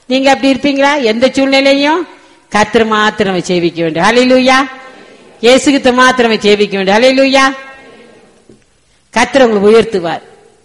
நீங்க அப்படி இருப்பீங்களா எந்த சூழ்நிலையும் கத்திர மாத்திரம் சேவிக்க வேண்டும் ஹalleluya இயேசுகிட்ட மாத்திரம் சேவிக்க வேண்டும் ஹalleluya கத்திர உங்களை உயர்த்துவார்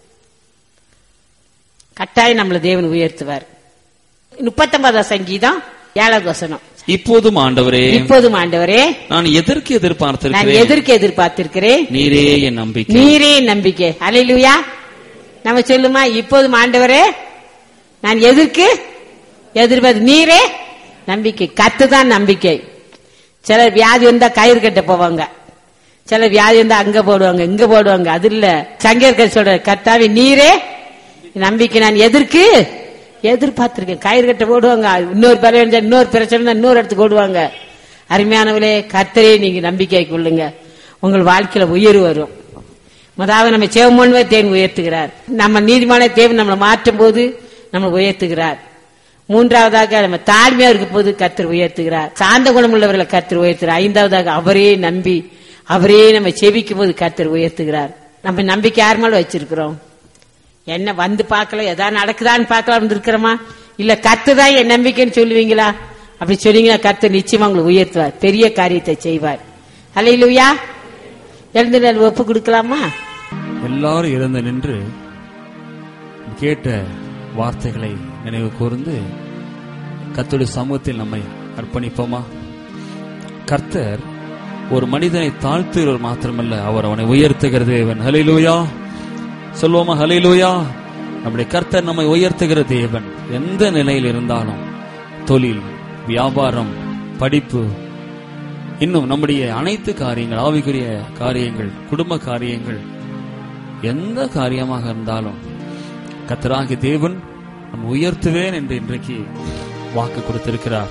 கட்டாயம் நம்மள தேவன் உயர்த்துவார் முப்பத்தொன்பதாம் சங்கீதம் ஏழாவது வசனம் இப்போதும் ஆண்டவரே இப்போதும் ஆண்டவரே நான் எதற்கு நான் எதிர்பார்த்திருக்கிறேன் எதற்கு எதிர்பார்த்திருக்கிறேன் நீரே என் நம்பிக்கை நீரே என் நம்பிக்கை ஹalleluya நம்ம சொல்லுமா இப்போதும் ஆண்டவரே நான் எதற்கு எதிர்பார்த்து நீரே நம்பிக்கை கத்து தான் நம்பிக்கை சிலர் வியாதி வந்தா கயிறு கட்ட போவாங்க சில வியாதி வந்தா அங்க போடுவாங்க இங்க போடுவாங்க அது இல்ல சங்கேற்கர் சொல்ற கர்த்தாவே நீரே நம்பிக்கை நான் எதற்கு எதிர்பார்த்திருக்கேன் கயிறு கட்ட போடுவாங்க இன்னொரு பலம் இருந்தா இன்னொரு பிரச்சனை இருந்தா இன்னொரு இடத்துக்கு ஓடுவாங்க அருமையானவளே கர்த்தரே நீங்க நம்பிக்கை கொள்ளுங்க உங்கள் வாழ்க்கையில உயர்வு வரும் முதலாவது நம்ம சேவமோன்வே தேவன் உயர்த்துகிறார் நம்ம நீதிமான தேவன் நம்மளை மாற்றும் போது நம்மளை உயர்த்துகிறார் மூன்றாவதாக நம்ம தாழ்மையா இருக்கும் போது கர்த்தர் உயர்த்துகிறார் சாந்த குணமுள்ளவர்களை கர்த்தர் உயர்த்துகிறார் ஐந்தாவதாக அவரே நம்பி அவரே நம்ம செவிக்கும் போது கர்த்தர் உயர்த்துகிறார் நம்ம நம்பிக்கை யார் மேல வச்சிருக்கிறோம் என்ன வந்து பார்க்கல எதா நடக்குதான்னு பார்க்கலாம் இருக்கிறோமா இல்ல கத்துதான் என் நம்பிக்கைன்னு சொல்லுவீங்களா அப்படி சொன்னீங்கன்னா கர்த்தர் நிச்சயமா உங்களை உயர்த்துவார் பெரிய காரியத்தை செய்வார் அல்லையிலுயா எழுந்து நாள் ஒப்பு கொடுக்கலாமா எல்லாரும் எழுந்து நின்று கேட்ட வார்த்தைகளை நினைவு கூர்ந்து கர்த்தருடைய சமூகத்தில் நம்மை அர்ப்பணிப்போமா கர்த்தர் ஒரு மனிதனை தாழ்த்துகிறவர் மாத்திரமல்ல அவர் அவனை உயர்த்துகிற தேவன் ஹலிலூயா சொல்லுவோமா ஹலிலூயா நம்முடைய கர்த்தர் நம்மை உயர்த்துகிற தேவன் எந்த நிலையில் இருந்தாலும் தொழில் வியாபாரம் படிப்பு இன்னும் நம்முடைய அனைத்து காரியங்கள் ஆவிக்குரிய காரியங்கள் குடும்ப காரியங்கள் எந்த காரியமாக இருந்தாலும் கத்தராகிய தேவன் நம்ம உயர்த்துவேன் என்று இன்றைக்கு வாக்கு கொடுத்திருக்கிறார்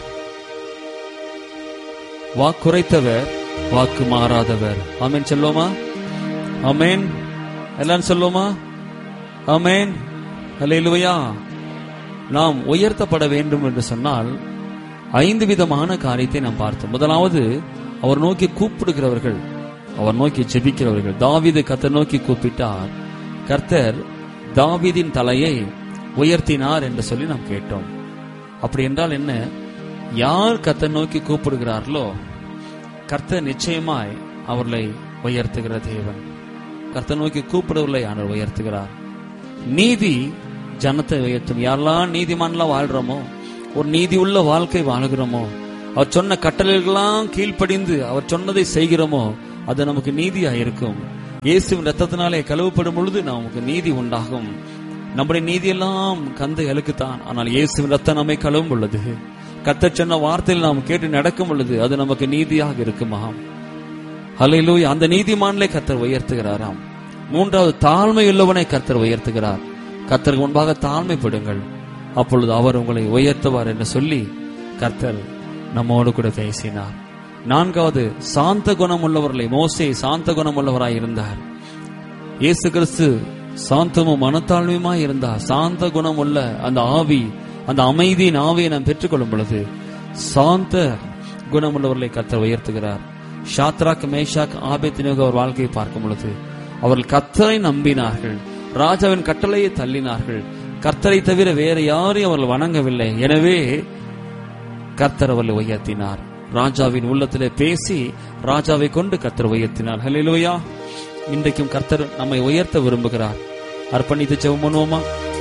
வாக்குரைத்தவர் வாக்கு மாறாதவர் ஆமென் சொல்லுவோமா ஆமென் எல்லாரும் சொல்லுவோமா ஆமென் அல்லேலூயா நாம் உயர்த்தப்பட வேண்டும் என்று சொன்னால் ஐந்து விதமான காரியத்தை நாம் பார்த்தோம் முதலாவது அவர் நோக்கி கூப்பிடுகிறவர்கள் அவர் நோக்கி ஜெபிக்கிறவர்கள் தாவீது கர்த்தர் நோக்கி கூப்பிட்டார் கர்த்தர் தாவீதின் தலையை உயர்த்தினார் என்று சொல்லி நாம் கேட்டோம் அப்படி என்றால் என்ன யார் கர்த்தர் நோக்கி கூப்பிடுகிறார்களோ கர்த்தர் நிச்சயமாய் அவர்களை உயர்த்துகிற தேவன் கர்த்தர் நோக்கி கூப்பிடுவர்களை அவர் உயர்த்துகிறார் நீதி ஜனத்தை உயர்த்தும் யாரெல்லாம் நீதிமான்லாம் வாழ்றோமோ ஒரு நீதி உள்ள வாழ்க்கை வாழுகிறோமோ அவர் சொன்ன கட்டளைகளெல்லாம் கீழ்ப்படிந்து அவர் சொன்னதை செய்கிறோமோ அது நமக்கு நீதியா இருக்கும் இயேசுவின் ரத்தத்தினாலே கழுவப்படும் பொழுது நமக்கு நீதி உண்டாகும் நம்முடைய நீதியெல்லாம் கந்தை அழுக்குத்தான் ஆனால் இயேசுவின் ரத்தம் நம்மை கழுவும் பொழுது கத்தர் சொன்ன வார்த்தையில் நாம் கேட்டு நடக்கும் பொழுது அது நமக்கு நீதியாக இருக்குமாம் ஹalleluya அந்த நீதிமான்களை கர்த்தர் உயர்த்துகிறாராம் மூன்றாவது தாழ்மை உள்ளவனை கர்த்தர் உயர்த்துகிறார் கர்த்தருக்கு முன்பாக தாழ்மைப்படுங்கள் அப்பொழுது அவர் உங்களை உயர்த்துவார் என்று சொல்லி கர்த்தர் நம்மோடு கூட பேசினார் நான்காவது சாந்த குணம் உள்ளவர்களை மோசே சாந்த குணம் உள்ளவராய் இருந்தார் இயேசு கிறிஸ்து சாந்தமும் மனத்தாழ்மையுமாய் இருந்தார் சாந்த குணம் உள்ள அந்த ஆவி அந்த அமைதியின் ஆவியை நாம் பெற்றுக்கொள்ளும் பொழுது சாந்த குணமுள்ளவர்களை கர்த்தர் உயர்த்துகிறார் ஷாத்ராக் மேஷாக் ஆபேத்தினோக அவர் வாழ்க்கையை பார்க்கும் பொழுது அவர்கள் கர்த்தரை நம்பினார்கள் ராஜாவின் கட்டளையை தள்ளினார்கள் கர்த்தரை தவிர வேற யாரையும் அவர்கள் வணங்கவில்லை எனவே கர்த்தர் அவர்களை உயர்த்தினார் ராஜாவின் உள்ளத்திலே பேசி ராஜாவை கொண்டு கர்த்தர் உயர்த்தினார் ஹalleluya இன்றைக்கும் கர்த்தர் நம்மை உயர்த்த விரும்புகிறார் அர்ப்பணித்து ஜெபம் பண்ணுவோமா